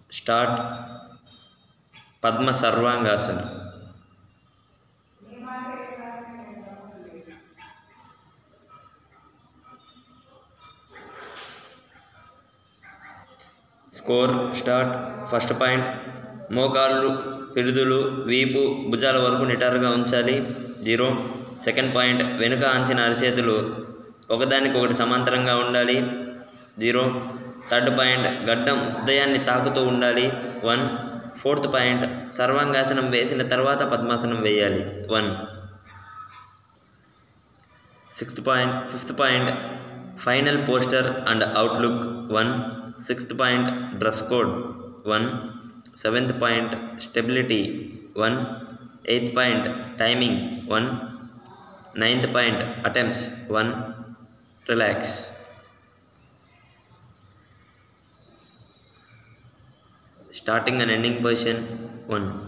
start Padma సర్వాంగాసన్ score start first point మోకాళ్ళు పిరుదులు వీపు భుజాల వరకు నిటారుగా ఉంచాలి జీరో సెకండ్ పాయింట్ వెనుక అంచిన అరచేతులు ఒకదానికొకటి సమాంతరంగా ఉండాలి జీరో థర్డ్ పాయింట్ గడ్డం హృదయాన్ని తాకుతూ ఉండాలి వన్ ఫోర్త్ పాయింట్ సర్వాంగాసనం వేసిన తర్వాత పద్మాసనం వేయాలి one sixth point fifth point final posture and outlook one sixth point dress code one seventh point stability one eighth point timing one ninth point attempts one relax starting and ending position one